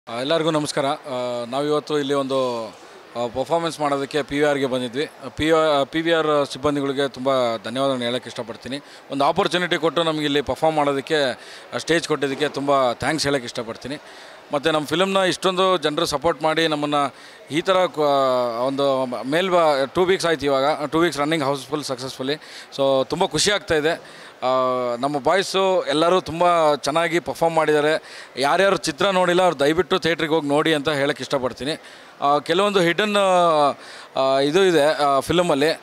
ಆ, ಎಲ್ಲರಿಗೂ ನಮಸ್ಕಾರ ಆ, ನಾವಿವತ್ತು ಇಲ್ಲಿ ಒಂದು ಪರ್ಫಾರ್ಮೆನ್ಸ್ ಮಾಡೋದಕ್ಕೆ ಪಿ ವಿ ಆರ್ಗೆ ಬಂದಿದ್ವಿ ಪಿ ಪಿ ವಿ ಆರ್ ಸಿಬ್ಬಂದಿಗಳಿಗೆ ತುಂಬ ಧನ್ಯವಾದಗಳನ್ನ ಹೇಳೋಕ್ಕೆ ಇಷ್ಟಪಡ್ತೀನಿ ಒಂದು ಆಪರ್ಚುನಿಟಿ ಕೊಟ್ಟು ನಮಗೆ ಇಲ್ಲಿ ಪರ್ಫಾರ್ಮ್ ಮಾಡೋದಕ್ಕೆ ಸ್ಟೇಜ್ ಕೊಟ್ಟಿದ್ದಕ್ಕೆ ತುಂಬ ಥ್ಯಾಂಕ್ಸ್ ಹೇಳೋಕ್ಕೆ ಇಷ್ಟಪಡ್ತೀನಿ ಮತ್ತು ನಮ್ಮ ಫಿಲಮ್ನ ಇಷ್ಟೊಂದು ಜನರು ಸಪೋರ್ಟ್ ಮಾಡಿ ನಮ್ಮನ್ನು ಈ ಥರ ಕ- ಒಂದು ಮೇಲ್ ಟೂ ವೀಕ್ಸ್ ಆಯ್ತು ಇವಾಗ two weeks running housefull successfully so ತುಂಬ ಖುಷಿ ಆಗ್ತಾ ಇದೆ ಆ, ನಮ್ಮ ಬಾಯ್ಸು ಎಲ್ಲರೂ ತುಂಬ ಚೆನ್ನಾಗಿ ಪರ್ಫಾರ್ಮ್ ಮಾಡಿದ್ದಾರೆ ಯಾರ್ಯಾರು ಚಿತ್ರ ನೋಡಿಲ್ಲ ಅವ್ರು ದಯವಿಟ್ಟು ಥಿಯೇಟ್ರಿಗೆ ಹೋಗಿ ನೋಡಿ ಅಂತ ಹೇಳಕ್ಕೆ ಇಷ್ಟಪಡ್ತೀನಿ ಆ, ಕೆಲವೊಂದು ಹಿಡನ್ ಇದು ಇದೆ ಫಿಲಮಲ್ಲಿ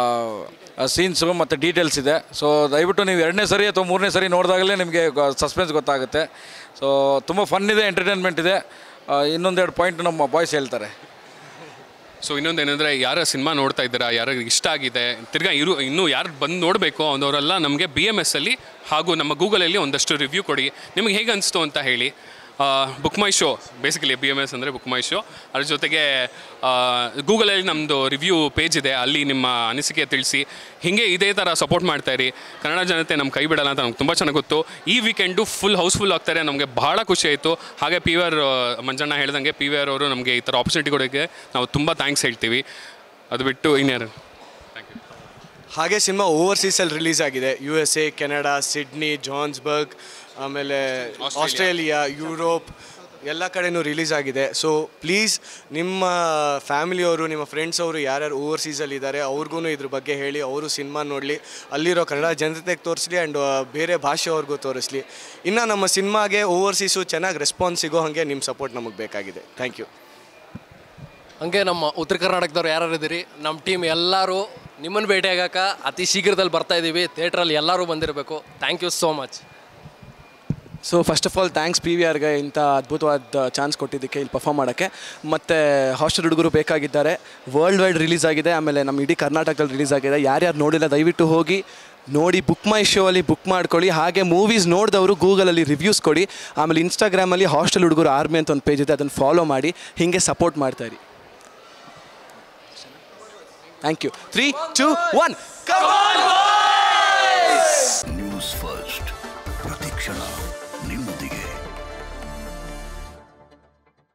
ಸೀನ್ಸು ಮತ್ತು ಡೀಟೇಲ್ಸ್ ಇದೆ ಸೊ ದಯವಿಟ್ಟು ನೀವು ಎರಡನೇ ಸರಿ ಅಥವಾ ಮೂರನೇ ಸರಿ ನೋಡಿದಾಗಲೇ ನಿಮಗೆ ಸಸ್ಪೆನ್ಸ್ ಗೊತ್ತಾಗುತ್ತೆ ಸೊ ತುಂಬ ಫನ್ ಇದೆ ಎಂಟರ್ಟೈನ್ಮೆಂಟ್ ಇದೆ ಆ, ಇನ್ನೊಂದೆರಡು ಪಾಯಿಂಟ್ ನಮ್ಮ ಬಾಯ್ಸ್ ಹೇಳ್ತಾರೆ ಸೊ ಇನ್ನೊಂದು ಏನಂದರೆ ಯಾರ ಸಿನಿಮಾ ನೋಡ್ತಾ ಇದ್ದೀರಾ ಯಾರಿಗೆ ಇಷ್ಟ ಆಗಿದೆ ತಿರ್ಗಾ ಇರು ಇನ್ನೂ ಯಾರು ಬಂದು ನೋಡಬೇಕು ಅನ್ನೋರೆಲ್ಲ ನಮಗೆ ಬಿ ಎಮ್ ಎಸ್ ಅಲ್ಲಿ ಹಾಗೂ ನಮ್ಮ ಗೂಗಲಲ್ಲಿ ಒಂದಷ್ಟು ರಿವ್ಯೂ ಕೊಡಿ ನಿಮಗೆ ಹೇಗೆ ಅನಿಸ್ತು ಅಂತ ಹೇಳಿ book my show basically B M S ಅಂದರೆ ಬುಕ್ ಮೈ ಶೋ ಅದ್ರ ಜೊತೆಗೆ ಗೂಗಲಲ್ಲಿ ನಮ್ಮದು ರಿವ್ಯೂ ಪೇಜ್ ಇದೆ ಅಲ್ಲಿ ನಿಮ್ಮ ಅನಿಸಿಕೆ ತಿಳಿಸಿ ಹೀಗೆ ಇದೇ ಥರ ಸಪೋರ್ಟ್ ಮಾಡ್ತಾ ಇರಿ ಕನ್ನಡ ಜನತೆ ನಮ್ಮ ಕೈ ಬಿಡಲ್ಲ ಅಂತ ನಮ್ಗೆ ತುಂಬ ಚೆನ್ನಾಗಿ ಗೊತ್ತು ಈ ವೀಕೆಂಡು ಫುಲ್ ಹೌಸ್ಫುಲ್ ಆಗ್ತಾರೆ ನಮಗೆ ಬಹಳ ಖುಷಿ ಆಯಿತು ಹಾಗೆ ಪಿ ವಿ ಆರ್ ಮಂಜಣ್ಣ ಹೇಳ್ದಂಗೆ ಪಿ ವಿ ಆರ್ ಅವರು ನಮಗೆ ಈ ಥರ ಆಪರ್ಚುನಿಟಿ ಕೊಡೋಕ್ಕೆ ನಾವು ತುಂಬ ಥ್ಯಾಂಕ್ಸ್ ಹೇಳ್ತೀವಿ ಅದು ಬಿಟ್ಟು ಇನ್ಯಾರು ಥ್ಯಾಂಕ್ ಯು ಹಾಗೆ ಸಿನಿಮಾ ಓವರ್ಸೀಸಲ್ಲಿ ರಿಲೀಸ್ ಆಗಿದೆ U S A Canada Sydney Johannesburg ಆಮೇಲೆ ಆಸ್ಟ್ರೇಲಿಯಾ ಯುರೋಪ್ ಎಲ್ಲ ಕಡೆನೂ ರಿಲೀಸ್ ಆಗಿದೆ ಸೊ ಪ್ಲೀಸ್ ನಿಮ್ಮ ಫ್ಯಾಮಿಲಿಯವರು ನಿಮ್ಮ ಫ್ರೆಂಡ್ಸ್ ಅವರು ಯಾರ್ಯಾರು ಓವರ್ಸೀಸಲ್ಲಿ ಇದ್ದಾರೆ ಅವ್ರಿಗೂ ಇದ್ರ ಬಗ್ಗೆ ಹೇಳಿ ಅವರು ಸಿನಿಮಾ ನೋಡಲಿ ಅಲ್ಲಿರೋ ಕನ್ನಡ ಜನತೆಗೆ ತೋರಿಸ್ಲಿ ಆ್ಯಂಡ್ ಬೇರೆ ಭಾಷೆಯವ್ರಿಗೂ ತೋರಿಸ್ಲಿ ಇನ್ನು ನಮ್ಮ ಸಿನಿಮಾಗೆ ಓವರ್ಸೀಸು ಚೆನ್ನಾಗಿ ರೆಸ್ಪಾನ್ಸ್ ಸಿಗೋ ಹಾಗೆ ನಿಮ್ಮ ಸಪೋರ್ಟ್ ನಮಗೆ ಬೇಕಾಗಿದೆ ಥ್ಯಾಂಕ್ ಯು ಹಂಗೆ ನಮ್ಮ ಉತ್ತರ ಕರ್ನಾಟಕದವ್ರು ಯಾರು ಇದ್ದೀರಿ ನಮ್ಮ ಟೀಮ್ ಎಲ್ಲರೂ ನಿಮ್ಮನ್ನು ಭೇಟಿಯಾಗಕ ಅತಿ ಶೀಘ್ರದಲ್ಲಿ ಬರ್ತಾ ಇದ್ದೀವಿ ಥಿಯೇಟ್ರಲ್ಲಿ ಎಲ್ಲರೂ ಬಂದಿರಬೇಕು thank you so much so first of all thanks P V ಆರ್ಗೆ ಇಂಥ ಅದ್ಭುತವಾದ ಚಾನ್ಸ್ ಕೊಟ್ಟಿದ್ದಕ್ಕೆ ಇಲ್ಲಿ ಪರ್ಫಾರ್ಮ್ ಮಾಡೋಕ್ಕೆ ಮತ್ತು ಹಾಸ್ಟೆಲ್ ಹುಡುಗರು ಬೇಕಾಗಿದ್ದಾರೆ ವರ್ಲ್ಡ್ ವೈಡ್ ರಿಲೀಸ್ ಆಗಿದೆ ಆಮೇಲೆ ನಮ್ಮ ಇಡೀ ಕರ್ನಾಟಕದಲ್ಲಿ ರಿಲೀಸ್ ಆಗಿದೆ ಯಾರ್ಯಾರು ನೋಡಿಲ್ಲ ದಯವಿಟ್ಟು ಹೋಗಿ ನೋಡಿ ಬುಕ್ ಮೈ ಶೋ ಅಲ್ಲಿ ಬುಕ್ ಮಾಡ್ಕೊಳ್ಳಿ ಹಾಗೆ ಮೂವೀಸ್ ನೋಡಿದವರು ಗೂಗಲಲ್ಲಿ ರಿವ್ಯೂಸ್ ಕೊಡಿ ಆಮೇಲೆ ಇನ್ಸ್ಟಾಗ್ರಾಮಲ್ಲಿ ಹಾಸ್ಟೆಲ್ ಹುಡುಗರು ಆರ್ಮಿ ಅಂತ ಒಂದು ಪೇಜ್ ಇದೆ ಅದನ್ನು ಫಾಲೋ ಮಾಡಿ ಹೀಗೆ ಸಪೋರ್ಟ್ ಮಾಡ್ತಾ ಇರಿ thank you three two one